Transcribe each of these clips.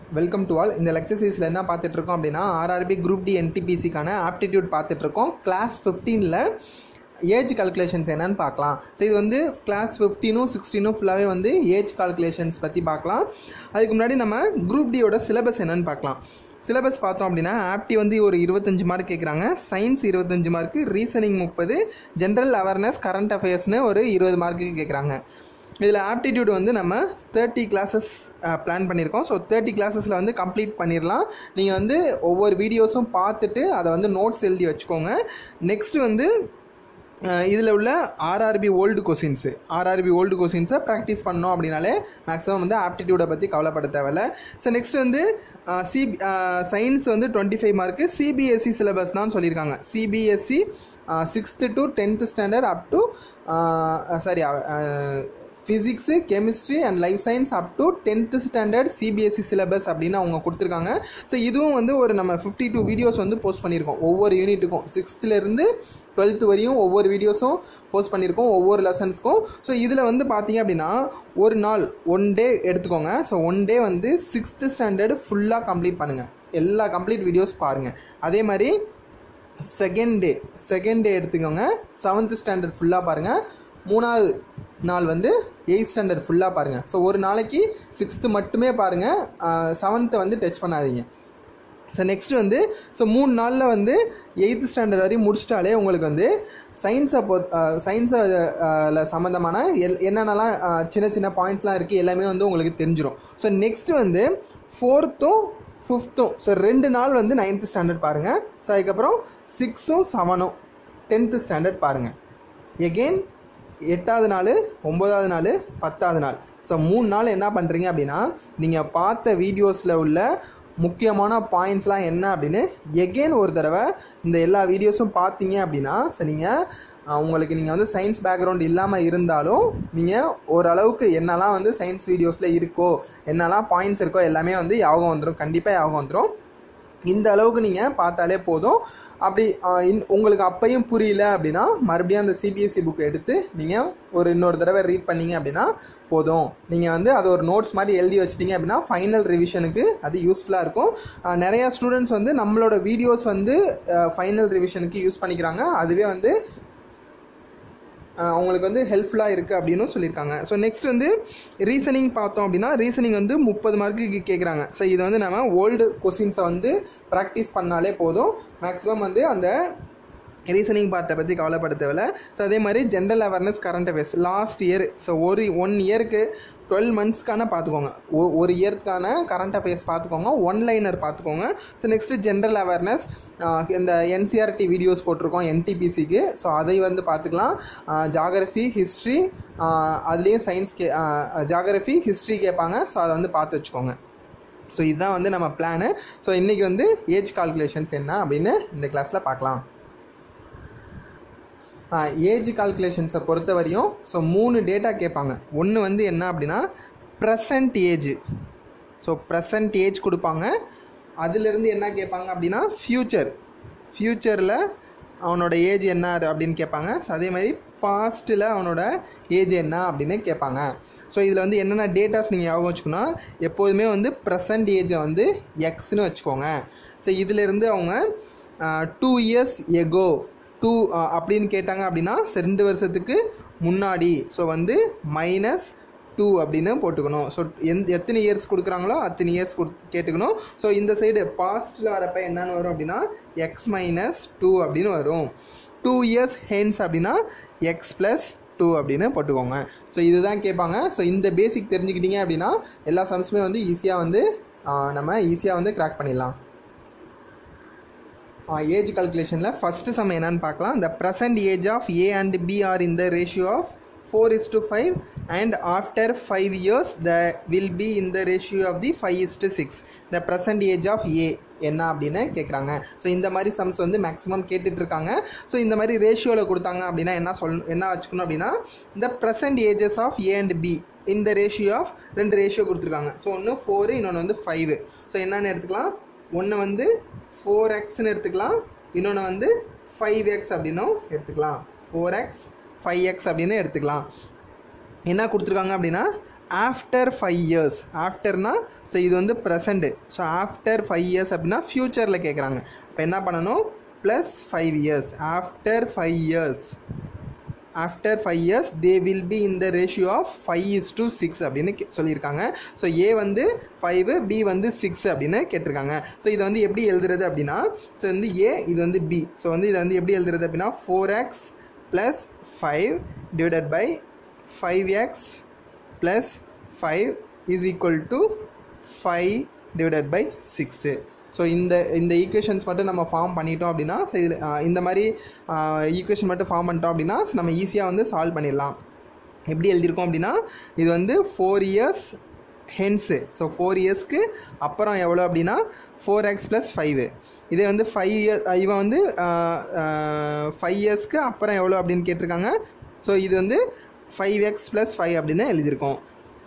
welcome to all இந்த lecture சீரிஸில் என்ன பார்த்துட்டு இருக்கோம் அப்படின்னா ஆர்ஆர்பி குரூப் டி என்டிபிசிக்கான ஆப்டிடியூட் பார்த்துட்டு இருக்கோம் கிளாஸ் ஃபிஃப்டீனில் ஏஜ் கால்குலேஷன்ஸ் என்னன்னு பார்க்கலாம் ஸோ இது வந்து கிளாஸ் ஃபிஃப்டீனும் சிக்ஸ்டீனும் ஃபுல்லாகவே வந்து ஏஜ் கால்குலேஷன்ஸ் பற்றி பார்க்கலாம் அதுக்கு முன்னாடி நம்ம குரூப் டியோட சிலபஸ் என்னன்னு பார்க்கலாம் சிலபஸ் பார்த்தோம் அப்படின்னா ஆப்டி வந்து ஒரு இருபத்தஞ்சு மார்க் கேட்குறாங்க சயின்ஸ் இருபத்தஞ்சு மார்க்கு ரீசனிங் முப்பது ஜென்ரல் அவேர்னஸ் கரண்ட் அஃபேர்ஸ்னு ஒரு இருபது மார்க்குக்கு கேட்குறாங்க இதில் ஆப்டிடியூட் வந்து நம்ம தேர்ட்டி கிளாஸஸ் பிளான் பண்ணியிருக்கோம் ஸோ தேர்ட்டி கிளாஸஸில் வந்து கம்ப்ளீட் பண்ணிடலாம் நீங்கள் வந்து ஒவ்வொரு வீடியோஸும் பார்த்துட்டு அதை வந்து நோட்ஸ் எழுதி வச்சுக்கோங்க நெக்ஸ்ட் வந்து இதில் உள்ள RRB old questions RRB old கொஸ்டின்ஸை ப்ராக்டிஸ் பண்ணோம் அப்படின்னாலே மேக்ஸிமம் வந்து ஆப்டிடியூடை பற்றி கவலைப்பட தேவையில்ல ஸோ நெக்ஸ்ட் வந்து சி சயின்ஸ் வந்து twenty five mark CBSE syllabus தான் சொல்லியிருக்காங்க CBSE sixth to tenth standard up to sorry physics chemistry and life science up to tenth standard CBSE syllabus அப்படின்னு அவங்க கொடுத்துருக்காங்க ஸோ இதுவும் வந்து ஒரு நம்ம ஃபிஃப்டி டூ வீடியோஸ் வந்து போஸ்ட் பண்ணியிருக்கோம் ஒவ்வொரு யூனிட்டுக்கும் சிக்ஸ்த்துலேருந்து டுவெல்த்து வரையும் ஒவ்வொரு வீடியோஸும் போஸ்ட் பண்ணியிருக்கோம் ஒவ்வொரு லெசன்ஸ்க்கும் ஸோ இதில் வந்து பார்த்தீங்க அப்படின்னா ஒரு நாள் ஒன் டே எடுத்துக்கோங்க ஸோ ஒன் டே வந்து சிக்ஸ்த்து ஸ்டாண்டர்டு ஃபுல்லாக கம்ப்ளீட் பண்ணுங்கள் எல்லா கம்ப்ளீட் வீடியோஸ் பாருங்கள் அதே மாதிரி செகண்ட் டே செகண்ட் டே எடுத்துக்கோங்க செவன்த் ஸ்டாண்டர்ட் ஃபுல்லாக பாருங்கள் மூணாவது நாள் வந்து எயித் ஸ்டாண்டர்ட் ஃபுல்லாக பாருங்கள் ஸோ ஒரு நாளைக்கு சிக்ஸ்த்து மட்டுமே பாருங்கள் செவன்த்தை வந்து டச் பண்ணாதீங்க ஸோ நெக்ஸ்ட் வந்து ஸோ மூணு நாளில் வந்து எயித்து ஸ்டாண்டர்ட் வரையும் முடிச்சிட்டாலே உங்களுக்கு வந்து சயின்ஸை பொ சயின்ஸில் சம்மந்தமான எல் என்னென்னலாம் சின்ன சின்ன பாயிண்ட்ஸ்லாம் இருக்குது எல்லாமே வந்து உங்களுக்கு தெரிஞ்சிடும் ஸோ நெக்ஸ்ட் வந்து ஃபோர்த்தும் ஃபிஃப்த்தும் ஸோ ரெண்டு நாள் வந்து நைன்த்து ஸ்டாண்டர்ட் பாருங்கள் ஸோ அதுக்கப்புறம் சிக்ஸும் செவனும் டென்த்து ஸ்டாண்டர்ட் பாருங்கள் எகெயின் எட்டாவது நாள் ஒம்பதாவது நாள் பத்தாவது நாள் ஸோ மூணு நாள் என்ன பண்ணுறீங்க அப்படின்னா நீங்கள் பார்த்த வீடியோஸில் உள்ள முக்கியமான பாயிண்ட்ஸ்லாம் என்ன அப்படின்னு எகெயின் ஒரு தடவை இந்த எல்லா வீடியோஸும் பார்த்தீங்க அப்படின்னா ஸோ நீங்கள் உங்களுக்கு நீங்கள் வந்து சயின்ஸ் பேக்ரவுண்ட் இல்லாமல் இருந்தாலும் நீங்கள் ஓரளவுக்கு என்னெல்லாம் வந்து சயின்ஸ் வீடியோஸில் இருக்கோ என்னெல்லாம் பாயிண்ட்ஸ் இருக்கோ எல்லாமே வந்து யாபகம் வந்துடும் கண்டிப்பாக யாபகம் வந்துடும் இந்த அளவுக்கு நீங்கள் பார்த்தாலே போதும் அப்படி உங்களுக்கு அப்பையும் புரியல அப்படின்னா மறுபடியும் அந்த சிபிஎஸ்சி புக் எடுத்து நீங்கள் ஒரு இன்னொரு தடவை ரீட் பண்ணீங்க அப்படின்னா போதும் நீங்கள் வந்து அது ஒரு நோட்ஸ் மாதிரி எழுதி வச்சிட்டிங்க அப்படின்னா ஃபைனல் ரிவிஷனுக்கு அது யூஸ்ஃபுல்லாக இருக்கும் நிறையா ஸ்டூடெண்ட்ஸ் வந்து நம்மளோட வீடியோஸ் வந்து ஃபைனல் ரிவிஷனுக்கு யூஸ் பண்ணிக்கிறாங்க அதுவே வந்து அவங்களுக்கு வந்து ஹெல்ப்ஃபுல்லாக இருக்குது அப்படின்னு சொல்லியிருக்காங்க ஸோ நெக்ஸ்ட் வந்து ரீசனிங் பார்த்தோம் அப்படின்னா ரீசனிங் வந்து முப்பது மார்க்குக்கு கேட்குறாங்க ஸோ இது வந்து நம்ம ஓல்டு கொஸ்டின்ஸை வந்து ப்ராக்டிஸ் பண்ணாலே போதும் மேக்ஸிமம் வந்து அந்த ரீசனிங் பார்ட்டை பற்றி கவலைப்பட தேவையில்ல ஸோ அதே மாதிரி general awareness current affairs last year so ஒரு ஒன் இயருக்கு டுவெல் மந்த்ஸ்க்கான பார்த்துக்கோங்க ஒரு இயர்க்கான கரண்ட் அஃபேர்ஸ் பார்த்துக்கோங்க ஒன் லைனர் பார்த்துக்கோங்க ஸோ நெக்ஸ்ட்டு ஜென்ரல் அவேர்னஸ் இந்த என்சிஆர்டி வீடியோஸ் போட்டிருக்கோம் என்டிபிசிக்கு ஸோ அதை வந்து பார்த்துக்கலாம் ஜாகிரஃபி ஹிஸ்ட்ரி அதுலேயும் சயின்ஸ் கே ஜாகிரஃபி ஹிஸ்ட்ரி கேட்பாங்க ஸோ அதை வந்து பார்த்து வச்சுக்கோங்க ஸோ இதுதான் வந்து நம்ம பிளானு ஸோ இன்றைக்கி வந்து ஏஜ் கால்குலேஷன்ஸ் என்ன அப்படின்னு இந்த கிளாஸில் பார்க்கலாம் ஏஜ் கால்குலேஷன்ஸை பொறுத்த வரையும் ஸோ மூணு டேட்டா கேட்பாங்க ஒன்று வந்து என்ன அப்படின்னா present age so present age கொடுப்பாங்க அதுலேருந்து என்ன கேட்பாங்க அப்படின்னா ஃப்யூச்சர் ஃப்யூச்சரில் அவனோட ஏஜ் என்ன அப்படின்னு கேட்பாங்க ஸோ அதே மாதிரி பாஸ்ட்டில் அவனோட ஏஜ் என்ன அப்படின்னு கேட்பாங்க ஸோ இதில் வந்து என்னென்ன டேட்டாஸ் நீங்கள் ஞாபகம் வச்சுக்கணும் எப்போதுமே வந்து ப்ரெசன்ட் ஏஜை வந்து எக்ஸ்னு வச்சுக்கோங்க ஸோ இதிலேருந்து அவங்க டூ இயர்ஸ் எகோ டூ அப்படின்னு கேட்டாங்க அப்படின்னா ரெண்டு வருஷத்துக்கு முன்னாடி ஸோ வந்து மைனஸ் டூ அப்படின்னு போட்டுக்கணும் ஸோ எந் எத்தனை இயர்ஸ் கொடுக்குறாங்களோ அத்தனை இயர்ஸ் கொடு கேட்டுக்கணும் ஸோ இந்த சைடு பாஸ்ட்டில் வரப்போ என்னென்னு வரும் அப்படின்னா எக்ஸ் மைனஸ் டூ அப்படின்னு வரும் டூ இயர்ஸ் ஹென்ஸ் அப்படின்னா எக்ஸ் ப்ளஸ் டூ அப்படின்னு போட்டுக்கோங்க ஸோ இதுதான் கேட்பாங்க ஸோ இந்த பேசிக் தெரிஞ்சுக்கிட்டீங்க அப்படின்னா எல்லா சம்ஸுமே வந்து ஈஸியாக வந்து நம்ம ஈஸியாக வந்து கிராக் பண்ணிடலாம் ஏஜ் கால்குலேஷனில் ஃபஸ்ட்டு சம் என்னன்னு பார்க்கலாம் the present age of A and B are in the ratio of four is to five and after five years the will be in the ratio of the five is to six the present age of A என்ன அப்படின்னு கேட்குறாங்க so இந்த மாதிரி sums வந்து maximum கேட்டுட்ருக்காங்க so இந்த மாதிரி ரேஷியோவில் கொடுத்தாங்க அப்படின்னா என்ன சொல் என்ன வச்சுக்கணும் அப்படின்னா இந்த present ages of A and B இந்த ரேஷியோ ஆஃப் ரெண்டு ரேஷியோ கொடுத்துருக்காங்க ஸோ ஒன்று ஃபோரு இன்னொன்று வந்து ஃபைவ் ஸோ என்னென்னு எடுத்துக்கலாம் ஒன்று வந்து ஃபோர் எக்ஸ்னு எடுத்துக்கலாம் இன்னொன்று வந்து ஃபைவ் எக்ஸ் அப்படின்னும் எடுத்துக்கலாம் ஃபோர் எக்ஸ் ஃபைவ் எக்ஸ் அப்படின்னு எடுத்துக்கலாம் என்ன கொடுத்துருக்காங்க அப்படின்னா ஆஃப்டர் ஃபைவ் இயர்ஸ் ஆஃப்டர்னா ஸோ இது வந்து present so after five years அப்படின்னா ஃப்யூச்சரில் கேட்குறாங்க இப்போ என்ன பண்ணணும் plus five years after five years after five years they will be in the ratio of five is to six அப்படின்னு கே- சொல்லியிருக்காங்க ஸோ ஏ வந்து ஃபைவ் பி வந்து சிக்ஸ் அப்படின்னு கேட்டிருக்காங்க ஸோ இதை வந்து எப்படி எழுதுறது அப்படின்னா ஸோ வந்து ஏ இது வந்து பி ஸோ வந்து இதை வந்து எப்படி எழுதுறது அப்படின்னா four X plus five divided by five X plus five is equal to five divided by six so இந்த இந்த ஈக்குவேஷன்ஸ் மட்டும் நம்ம ஃபார்ம் பண்ணிட்டோம் அப்படின்னா so இதுல, ஆஹ், இந்த மாதிரி ஈக்குவேஷன் மட்டும் ஃபார்ம் பண்ணிட்டோம் அப்படின்னா so நம்ம ஈஸியாக வந்து சால்வ் பண்ணிடலாம் எப்படி எழுதியிருக்கோம் அப்படின்னா இது வந்து four years hence so four இயர்ஸ்க்கு அப்புறம் எவ்வளோ அப்படின்னா ஃபோர் எக்ஸ் ப்ளஸ் ஃபைவ் இதே வந்து ஃபைவ் இயர் இவன் வந்து ஃபைவ் இயர்ஸ்க்கு அப்புறம் எவ்வளோ அப்படின்னு கேட்டிருக்காங்க ஸோ இது வந்து ஃபைவ் எக்ஸ் ப்ளஸ் ஃபைவ் அப்படின்னு எழுதியிருக்கோம்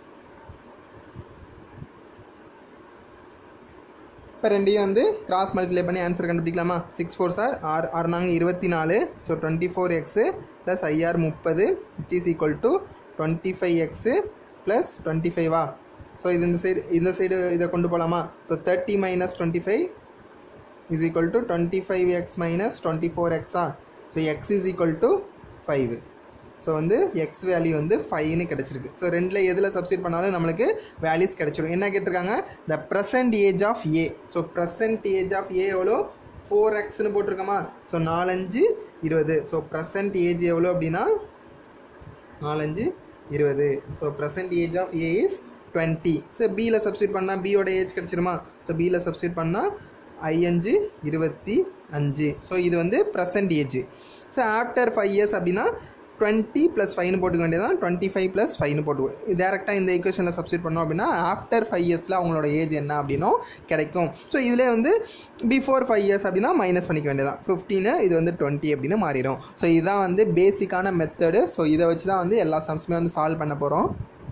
இப்போ ரெண்டையும் வந்து கிராஸ் மல்டிப்ளை பண்ணி ஆன்சர் கண்டுபிடிக்கலாமா சிக்ஸ் ஃபோர் சார் ஆறு ஆறு நாங்கள் இருபத்தி நாலு so twenty four X plus ஐஆர் முப்பது which is equal to twenty five X plus twenty ஃபைவா ஸோ இது இந்த சைடு இந்த சைடு இதை கொண்டு போகலாமா so thirty minus twenty five is equal to twenty five X minus twenty four எக்ஸா so X is equal to five so வந்து X value வந்து ஃபைவ்னு கிடச்சிருக்கு ஸோ ரெண்டில் எதில் சப்ஸ்டிட் பண்ணாலும் நம்மளுக்கு வேல்யூஸ் கிடச்சிரும் என்ன கேட்டிருக்காங்க the present age of A so present age of A எவ்வளோ ஃபோர் எக்ஸ்னு போட்டிருக்கோமா ஸோ நாலஞ்சு இருபது ஸோ ப்ரெசன்ட் ஏஜ் எவ்வளோ அப்படின்னா நாலஞ்சு இருபது so present age of A is twenty so பியில் சப்ஸ்டிட் பண்ணால் பியோட ஏஜ் கிடச்சிருமா ஸோ பியில் சப்ஸ்டிட் பண்ணால் ஐயஞ்சு இருபத்தி அஞ்சு ஸோ இது வந்து present age so after five years அப்படின்னா டுவெண்ட்டி ப்ளஸ் ஃபைவ்னு போட்டுக்க வேண்டியதான் டுவெண்ட்டி ஃபைவ் ப்ளஸ் ஃபைவ்னு போட்டு டேரெக்டாக இந்த ஈக்குவேஷனில் சப்ஸ்டிட் பண்ணோம் அப்படின்னா ஆஃப்டர் ஃபைவ் இயர்ஸில் அவங்களோட ஏஜ் என்ன அப்படின்னும் கிடைக்கும் ஸோ இதில் வந்து பிஃபோர் ஃபைவ் இயர்ஸ் அப்படின்னா மைனஸ் பண்ணிக்க வேண்டியதான் ஃபிஃப்டீனு இது வந்து டுவெண்ட்டி அப்படின்னு மாறிடும் ஸோ இதுதான் வந்து பேசிக்கான மெத்தடு ஸோ இதை வச்சு தான் வந்து எல்லா சம்ஸுமே வந்து சால்வ் பண்ண போகிறோம்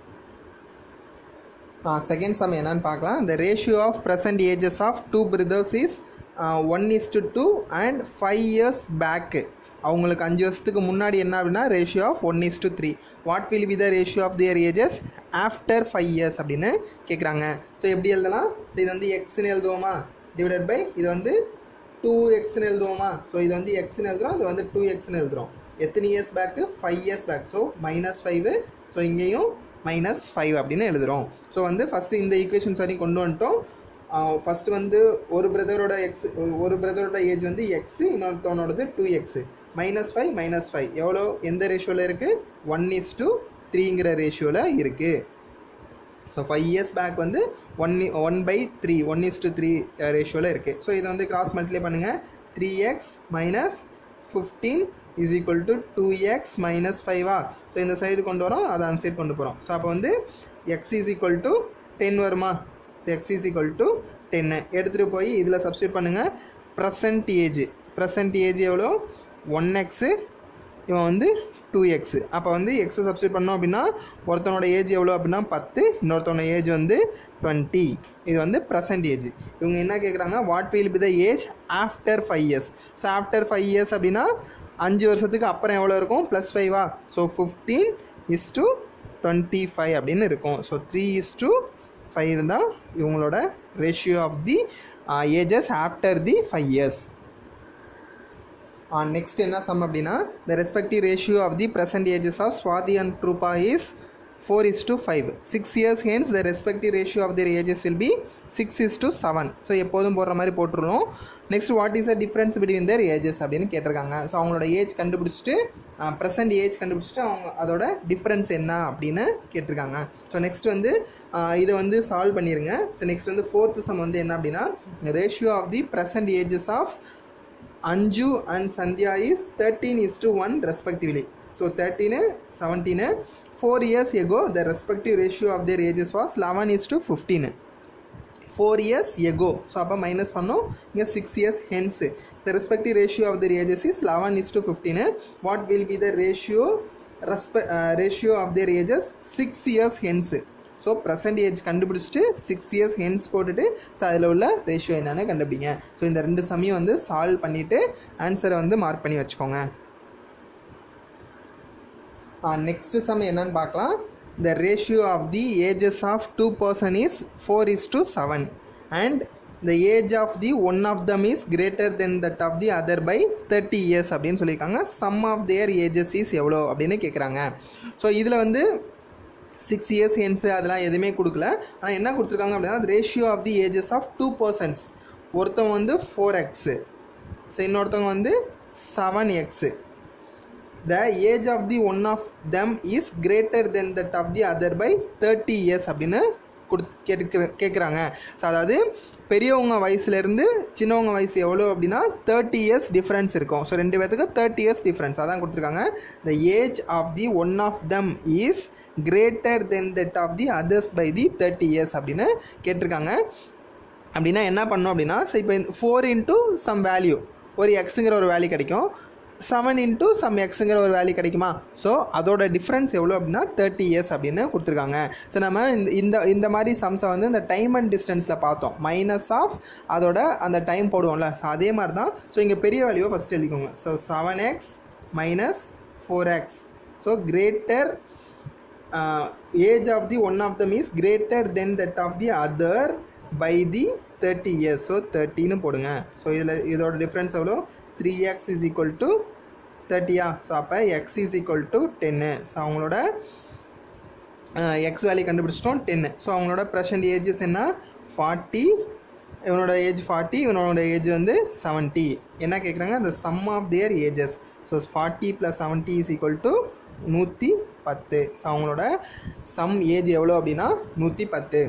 செகண்ட் சம் என்னன்னு பார்க்கலாம் the ratio of present ages of two brothers is one is to two and five years back அவங்களுக்கு அஞ்சு வருஷத்துக்கு முன்னாடி என்ன அப்படின்னா ratio of one is to three what will be the ratio of their ages after five years அப்படின்னு கேட்குறாங்க so எப்படி எழுதலாம் ஸோ இது வந்து எக்ஸ்னு எழுதுவோமா டிவைடட் பை இது வந்து டூ எக்ஸ்னு எழுதுவோமா ஸோ இது வந்து எக்ஸ்னு எழுதுறோம் இது வந்து டூ எக்ஸ்னு எழுதுறோம் எத்தனை years back five years back so minus five so இங்கேயும் மைனஸ் ஃபைவ் அப்படின்னு எழுதுறோம் ஸோ வந்து ஃபஸ்ட்டு இந்த ஈக்குவேஷன்ஸ் வரையும் கொண்டு வந்துட்டோம் ஃபஸ்ட்டு வந்து ஒரு பிரதரோட எக்ஸ் ஒரு பிரதரோட ஏஜ் வந்து எக்ஸு இன்னொருத்தவனோடது two X minus five minus five எவ்வளோ எந்த ரேஷியோவில் இருக்குது ஒன் இஸ் டூ த்ரீங்கிற ரேஷியோவில் இருக்குது ஸோ ஃபைவ் இயர்ஸ் பேக் வந்து one one by three one is to three ரேஷியோவில் இருக்குது ஸோ இதை வந்து கிராஸ் மல்டிப்ளை பண்ணுங்கள் three X minus fifteen is equal to two X minus ஃபைவா ஸோ இந்த சைடு கொண்டு வரோம் அதை அந்த சைடு கொண்டு போகிறோம் ஸோ அப்போ வந்து X is equal to ten வருமா எக்ஸ் இஸ் ஈக்குவல் டு டென்னு எடுத்துகிட்டு போய் இதில் சப்ஸ்டியூட் பண்ணுங்கள் ப்ரெசன்ட் ஏஜ் ப்ரெசன்ட் ஏஜ் எவ்வளோ ஒன் எக்ஸு இவன் வந்து டூ எக்ஸு அப்போ வந்து எக்ஸை சப்ஸ்டியூட் பண்ணோம் அப்படின்னா ஒருத்தனோட ஏஜ் எவ்வளோ அப்படின்னா பத்து இன்னொருத்தவனோட ஏஜ் வந்து டுவெண்ட்டி இது வந்து ப்ரெசன்ட் ஏஜ் இவங்க என்ன கேட்குறாங்க what will be the age after five years so after five years அப்படின்னா அஞ்சு வருஷத்துக்கு அப்புறம் எவ்வளோ இருக்கும் ப்ளஸ் ஃபைவா so fifteen is to twenty five அப்படின்னு இருக்கும் so three is to five தான் இவங்களோட ratio of the ages after the five years next என்ன சம் அப்படின்னா the respective ratio of the present ages of Swathi and Drupa is four is to five six years hence the respective ratio of their ages will be six is to seven so எப்போதும் போடுற மாதிரி போட்டுருவோம் next what is the difference between their ages அப்படின்னு கேட்டிருக்காங்க so அவங்களோட age கண்டுபிடிச்சிட்டு present age கண்டுபிடிச்சிட்டு அவங்க அதோட டிஃப்ரென்ஸ் என்ன அப்படின்னு கேட்டிருக்காங்க ஸோ நெக்ஸ்ட் வந்து இதை வந்து சால்வ் பண்ணிடுங்க ஸோ நெக்ஸ்ட் வந்து ஃபோர்த்து சம் வந்து என்ன அப்படின்னா ratio of the present ages of Anju and Sandhya is thirteen is to one respectively so thirteen seventeen four years ago the respective ratio of their ages was eleven is to fifteen four years ago so அப்போ minus பண்ணோம் இங்கே six years hence the respective ratio of the ages is eleven is to fifteen what will be the ratio ரெஸ்பெ ratio of their ages six years hence so present age கண்டுபிடிச்சிட்டு six years hence போட்டுட்டு so அதில் உள்ள ratio என்னென்னு கண்டுபிடிங்க so இந்த ரெண்டு சமயம் வந்து சால்வ் பண்ணிவிட்டு ஆன்சரை வந்து மார்க் பண்ணி வச்சுக்கோங்க நெக்ஸ்ட்டு சம் என்னன்னு பார்க்கலாம் the ratio of the ages of two person is 4 is to 7 and the age of the one of them is greater than that of the other by 30 years அப்படின்னு சொல்லியிருக்காங்க sum of their ages is எவ்வளோ அப்படின்னு கேட்குறாங்க so இதில் வந்து six years hence அதெல்லாம் எதுவுமே கொடுக்கல ஆனால் என்ன கொடுத்துருக்காங்க அப்படின்னா ratio of the ages of two persons ஒருத்தவங்க வந்து ஃபோர் எக்ஸு ஸோ இன்னொருத்தவங்க வந்து seven X the age of the one of them is greater than that of the other by thirty years அப்படின்னு கொடு கேட்குற கேட்குறாங்க ஸோ அதாவது பெரியவங்க வயசுலேருந்து சின்னவங்க வயசு எவ்வளோ அப்படின்னா தேர்ட்டி இயர்ஸ் டிஃப்ரென்ஸ் இருக்கும் ஸோ ரெண்டு பேர்த்துக்கு தேர்ட்டி இயர்ஸ் டிஃப்ரென்ஸ் அதான் கொடுத்துருக்காங்க the age of the one of them is greater than that of the others by the thirty years அப்படின்னு கேட்டிருக்காங்க அப்படின்னா என்ன பண்ணோம் அப்படின்னா ஸோ இப்போ ஃபோர் இன்ட்டு சம் வேல்யூ ஒரு எக்ஸுங்கிற ஒரு வேல்யூ கிடைக்கும் செவன் இன்ட்டு சம் எக்ஸுங்கிற ஒரு வேல்யூ கிடைக்குமா ஸோ அதோட டிஃப்ரென்ஸ் எவ்வளோ அப்படின்னா தேர்ட்டி இயர்ஸ் அப்படின்னு கொடுத்துருக்காங்க ஸோ நம்ம இந்த இந்த இந்த மாதிரி சம்ஸை வந்து இந்த டைம் அண்ட் டிஸ்டன்ஸில் பார்த்தோம் மைனஸ் ஆஃப் அதோட அந்த டைம் போடுவோம்ல ஸோ அதே மாதிரி தான் ஸோ இங்கே பெரிய வேல்யூவை ஃபஸ்ட் எழுதிக்கோங்க so seven X minus four X so greater age of the one of them is greater than that of the other by the thirty years so தேர்ட்டின்னு போடுங்க ஸோ இதில் இதோட டிஃப்ரென்ஸ் எவ்வளோ three X is equal to தேர்ட்டியா so அப்போ X is equal to டென்னு so அவங்களோட X value கண்டுபிடிச்சிட்டோம் டென்னு ஸோ அவங்களோட ப்ரெசன்ட் ஏஜஸ் என்ன ஃபார்ட்டி இவனோட ஏஜ் ஃபார்ட்டி இவனோட ஏஜ் வந்து செவன்ட்டி என்ன கேட்குறாங்க அந்த sum of their ages so forty plus seventy is equal to நூற்றி பத்து ஸோ அவங்களோட சம் ஏஜ் எவ்வளோ அப்படின்னா நூற்றி பத்து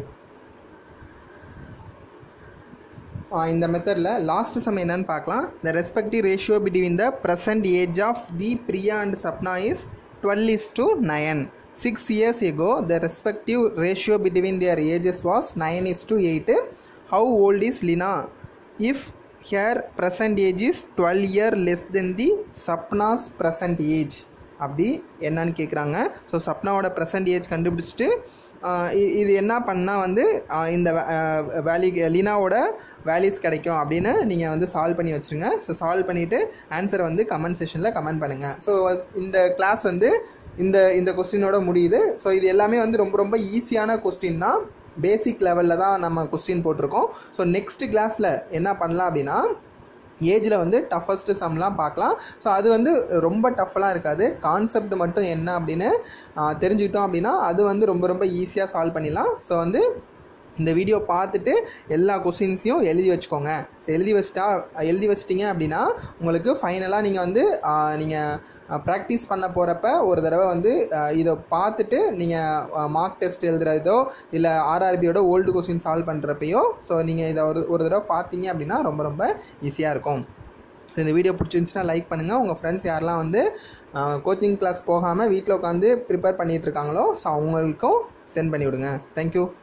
இந்த மெத்தடில் லாஸ்ட் சம் என்னன்னு பார்க்கலாம் the respective ratio between the present age of the Priya and Sapna is twelve is to nine six years ago the respective ratio between their ages was nine is to eight how old is Leena if her present age is twelve year less than the Sapna's present age அப்படி என்னன்னு கேட்குறாங்க so சப்னாவோட present age கண்டுபிடிச்சிட்டு இது என்ன பண்ணால் வந்து இந்த value லீனாவோட values கிடைக்கும் அப்படின்னு நீங்கள் வந்து சால்வ் பண்ணி வச்சுருங்க ஸோ சால்வ் பண்ணிவிட்டு ஆன்சரை வந்து கமெண்ட் செஷனில் கமெண்ட் பண்ணுங்கள் ஸோ இந்த கிளாஸ் வந்து இந்த இந்த கொஸ்டினோட முடியுது ஸோ இது எல்லாமே வந்து ரொம்ப ரொம்ப ஈஸியான கொஸ்டின் தான் பேசிக் லெவலில் தான் நம்ம கொஸ்டின் போட்டிருக்கோம் ஸோ நெக்ஸ்ட் கிளாஸில் என்ன பண்ணலாம் அப்படின்னா ஏஜில் வந்து டஃபஸ்ட்டு சம்லாம் பார்க்கலாம் ஸோ அது வந்து ரொம்ப டஃப்லாம் இருக்காது கான்செப்ட் மட்டும் என்ன அப்படின்னு தெரிஞ்சுக்கிட்டோம் அப்படின்னா அது வந்து ரொம்ப ரொம்ப ஈஸியாக சால்வ் பண்ணிடலாம் ஸோ வந்து இந்த வீடியோ பார்த்துட்டு எல்லா கொஸ்டின்ஸையும் எழுதி வச்சுக்கோங்க ஸோ எழுதி வச்சிட்டா எழுதி வச்சிட்டிங்க அப்படின்னா உங்களுக்கு ஃபைனலாக நீங்கள் வந்து நீங்கள் ப்ராக்டிஸ் பண்ண போகிறப்ப ஒரு தடவை வந்து இதை பார்த்துட்டு நீங்கள் மார்க் டெஸ்ட் எழுதுறதோ இல்லை ஆர்ஆர்பியோட ஓல்டு கொஸ்டின் சால்வ் பண்ணுறப்பையோ ஸோ நீங்கள் இதை ஒரு ஒரு தடவை பார்த்தீங்க அப்படின்னா ரொம்ப ரொம்ப ஈஸியாக இருக்கும் ஸோ இந்த வீடியோ பிடிச்சிருந்துச்சுன்னா லைக் பண்ணுங்கள் உங்கள் ஃப்ரெண்ட்ஸ் யாரெல்லாம் வந்து கோச்சிங் கிளாஸ் போகாமல் வீட்டில் உட்காந்து ப்ரிப்பேர் பண்ணிகிட்டு இருக்காங்களோ ஸோ அவங்களுக்கும் சென்ட் பண்ணி விடுங்க தேங்க்யூ